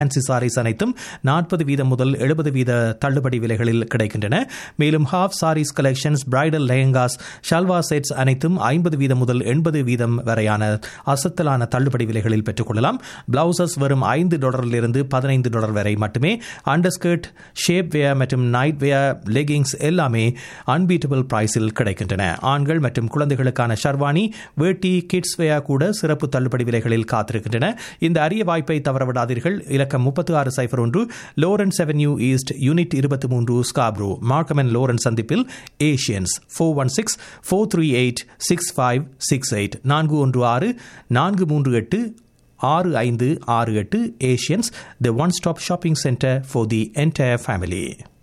fancy saris அனைத்தும் நாற்பது வீதம் முதல் எழுபது வீத தள்ளுபடி விலைகளில் கிடைக்கின்றன மேலும் half sarees collections bridal lehengas salwar sets அனைத்தும் ஐம்பது வீதம் முதல் எண்பது வீதம் வரையான அசத்தலான தள்ளுபடி விலைகளில் பெற்றுக்கொள்ளலாம் பிளவுசஸ் வரும் ஐந்து டாலரிலிருந்து பதினைந்து டாலர் வரை மட்டுமே அண்டர்ஸ்கர்ட் ஷேப் வேர் மற்றும் நைட் வேர் லெகிங்ஸ் எல்லாமே அன்பீட்டபிள் பிரைஸில் கிடைக்கின்றன ஆண்கள் மற்றும் குழந்தைகளுக்கான ஷர்வானி வேட்டி கிட்ஸ் வேர் கூட சிறப்பு தள்ளுபடி விலைகளில் காத்திருக்கின்றன இந்த அரிய வாய்ப்பை தவறவிடாதீர்கள் இலக்கம் முப்பத்தி ஆறு சைஃபர் ஒன்று லோரன்ஸ் அவென்யூ ஈஸ்ட் யூனிட் இருபத்தி மூன்று ஸ்காப்ரோ மார்க்கம் அண்ட் லோரன்ஸ் சந்திப்பில் Asians four one six four three eight six five six eight நான்கு ஒன்று ஆறு நான்கு மூன்று எட்டு ஆறு ஐந்து ஆறு எட்டு Asians the one stop shopping centre for the entire family